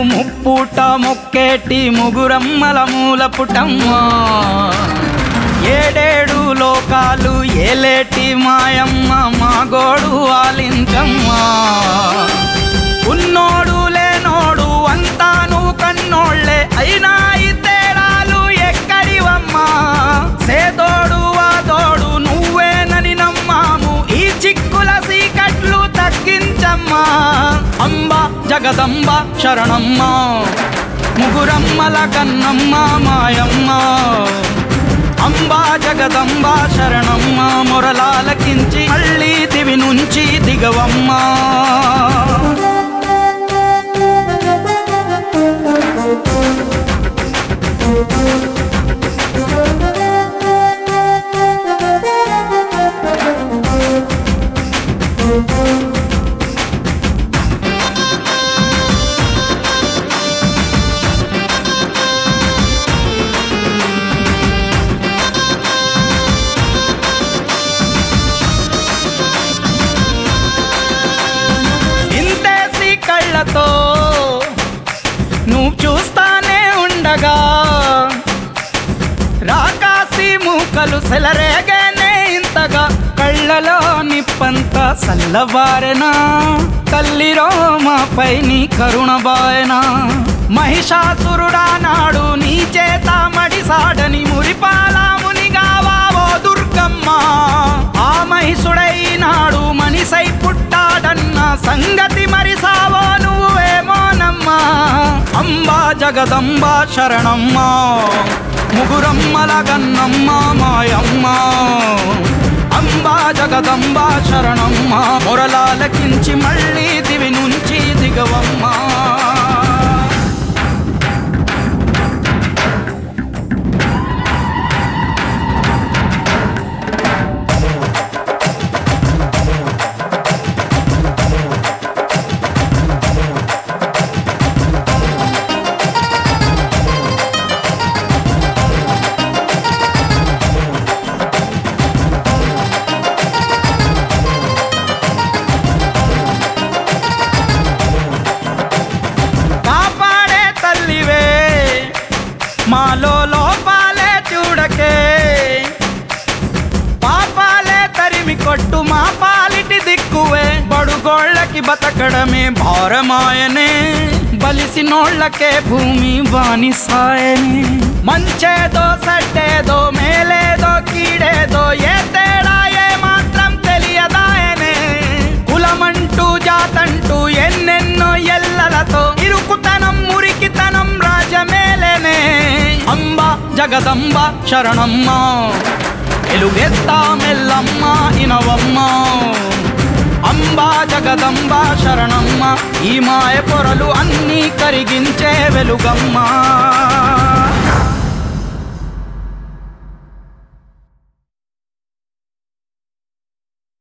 ముప్పూట మొక్కేటి ముగురమ్మల మూల పుటమ్మా ఏడేడు లోకాలు ఏలేటి మాయమ్మ మా గోడు ఆలించమ్మా ఉన్నోడు లేనోడు అంతా నువ్వు కన్నోళ్ళే అయినా ఈ తేడాలు ఎక్కడివమ్మా సేదోడు వాదోడు నువ్వేనని నమ్మాము ఈ చిక్కుల సీకట్లు తగ్గించమ్మా అంబ జగదంబ శరణమ్మ ముగురమ్మల కన్నమ్మ మాయమ్మ అంబా జగదంబ శరణమ్మ మొరలాలకించి మళ్ళీ దివి నుంచి దిగవమ్మా ఇంతేసి కళ్ళతో నువ్వు చూస్తానే ఉండగా రాకాసి మూకలు సెలరేగానే ఇంతగా కళ్ళలో నిప్పంత సల్లబారెనా తల్లి రోమాపై నీ కరుణ బాయనా మహిషాసురుడా నాడు నీ చేత మడిసాడని మురిపాలామునిగావా ఓ దుర్గమ్మ ఆ మహిషుడైనాడు మనిసై పుట్టాడన్న సంగతి మరిసావో నువ్వేమోనమ్మా అంబా జగదంబ శరణమ్మ ముగురమ్మల గన్నమ్మ మాయమ్మ అంబా జగదంబ శరణమ్మ మొరలాలకించి మళ్ళీ దివి నుంచి దిగవమ్మా కాపాడే తల్లివే మాలో లోపాలే చూడకే పాపాలే తరిమి కొట్టు మా పాలిటి దిక్కువే బడుగోళ్ళకి బతకడమే భారమాయనే బలిసినోళ్ళకే భూమి బానిసాయనే మంచేదో సడ్డేదో మేలేదో కీడేదో ఏ తేడా ఏ మాత్రం తెలియదాయనే కులమంటూ జాతంటూ ఎన్నెన్నో ఎల్లలతో ఇరుకుతనం మురికితనం రాజమేలనే అంబ జగదంబ శరణమ్మ ఎలుగెత్తా మెల్లమ్మ ఇనవమ్మ అంబ జగదంబ శరణమ్మ ఈ మాయ పొరలు అన్నీ కరిగించే వెలుగమ్మ